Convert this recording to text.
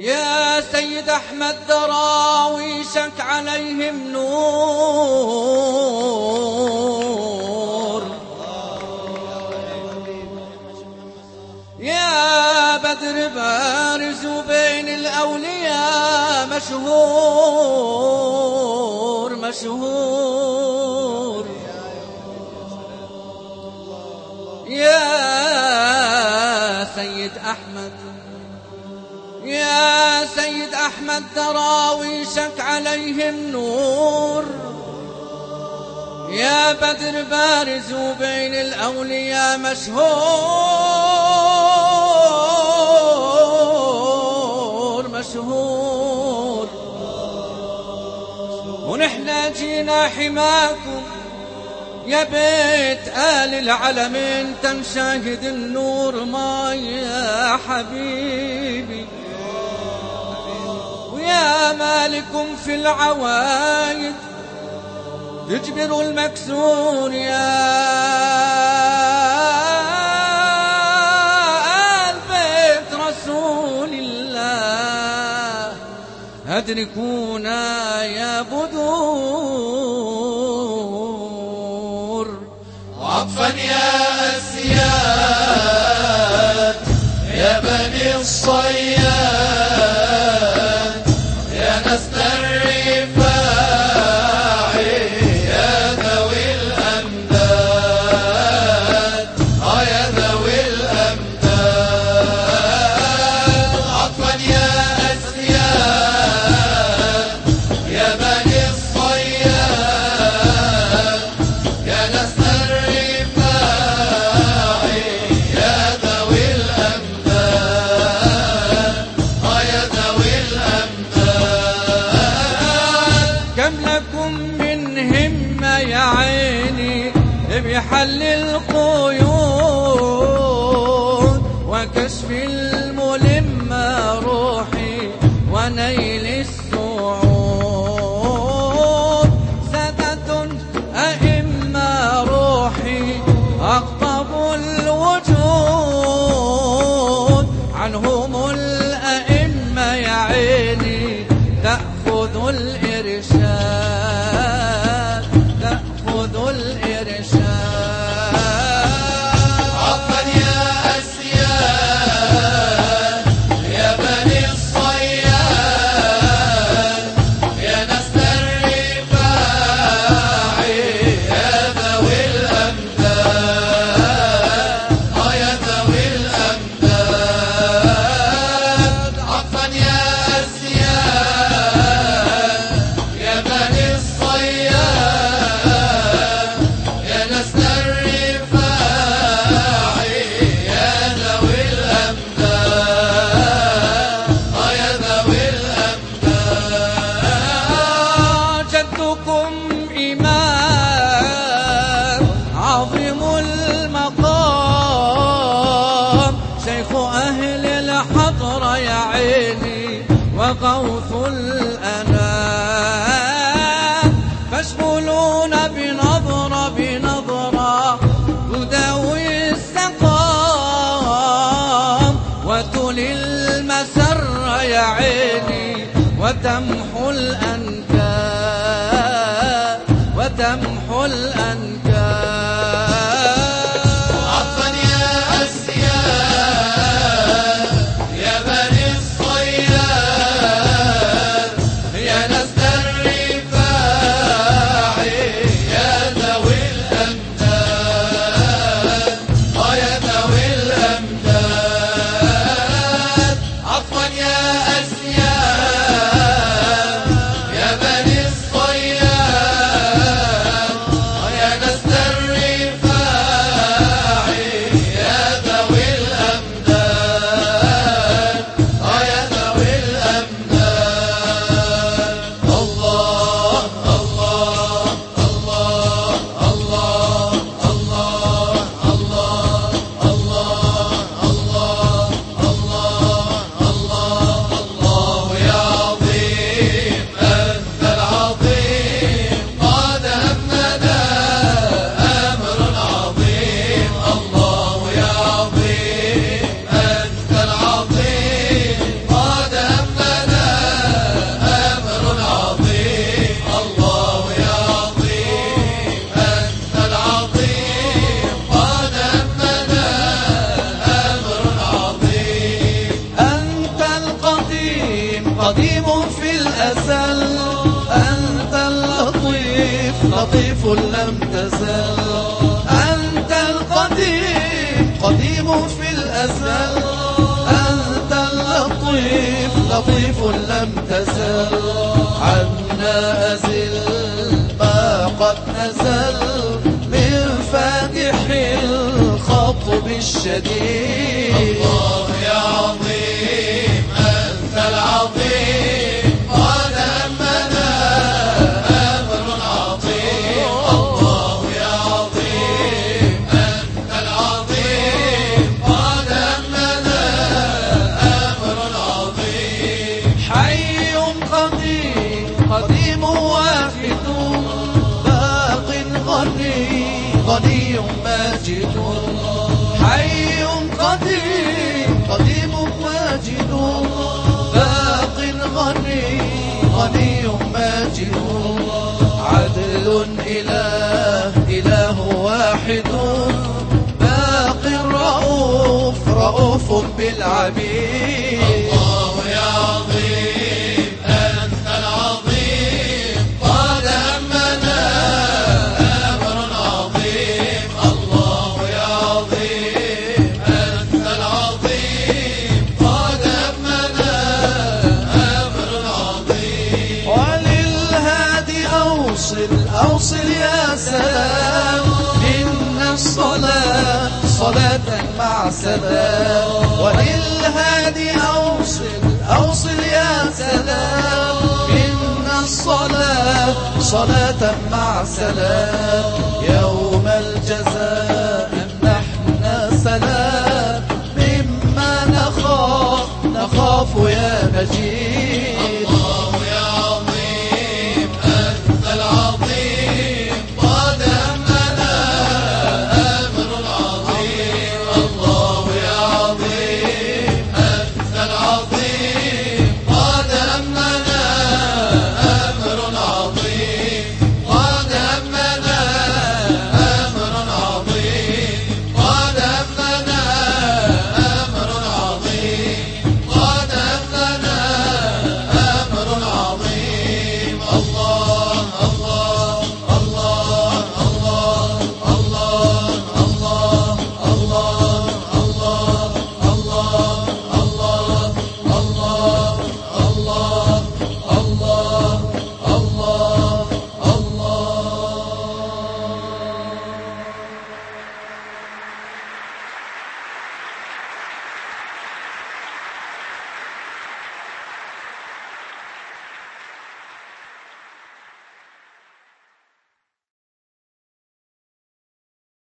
يا سيد أحمد دراويشك عليهم نور يا بدر بارز بين الأولياء مشهور مشهور يا سيد أحمد يا سيد أحمد دراويشك عليهم نور يا بدر بارز بين الأولياء مشهور مشهور ونحن جينا حماكم يا بيت آل العلم انت مشاهد النور ما يا حبيبي ويا مالكم في العوايد تجبر المكسور يا آل بيت رسول الله أدركونا يا بدور عطفا يا أسياد يا بني الصياد يا نسل الرفاع يا ذوي الأمداد آه يا ذوي الأمداد عطفا يا أسياد يا بني الصياد يا نسل الرفاع يا ذوي الأمداد آه يا ذوي الأمداد كم لكم من همة يا عيني بحل القيود وكشف الملمة روحي ونيل السعود سادة أئمة روحي أقطب الوجود عنهم الأئمة يا عيني تأخذ الإرشاد تأخذ الإرشاد عطفا يا أسياد يا بني الصياد يا نسل الرفاع يا ذوي الأمداد آه يا ذوي الأمداد عطفا يا أسياد يا بني الصياد يا نسل الرفاع يا ذوي الأمداد آه يا ذوي الأمداد جدكم إمام عظيم المقام شيخ أهل الحضرة يا عيني وغوث الأنام فاشغلونا بنظرة بنظرة تداوي السقام وتلي المسر يا عيني وتمحو الأنكار وتمحو الأنكار عطفا يا أسياد يا بني الصياد يا نسل الرفاع يا ذوي الأمداد آه يا ذوي الأمداد عطفا يا أسياد يا بني الصياد آه يا نسل لطيف لم تزل أنت القديم قديم في الأزل أنت اللطيف لطيف لم تزل عنا أزل ما قد نزل من فاتح الخطب الشديد الله يا عظيم أنت العظيم قد أمنا أمر عظيم الله يا عظيم أنت العظيم قد أمنا أمر عظيم حي قديم قديم واحد باق غني غني ماجد حي قديم قديم ماجد باق غني غني ماجد عدل إله إله واحد باق رؤوف رؤوف بالعبيد الله يا عظيم أنت العظيم قد أمنا أمر عظيم الله يا عظيم أنت العظيم قد أمنا أمر عظيم وللهادي أوصل أوصل يا سلام إن الصلاة صلاة مع سلام وللهادي أوصل أوصل يا سلام إن الصلاة صلاة مع سلام يوم الجزاء نحن سلام مما نخاف نخاف يا مجيد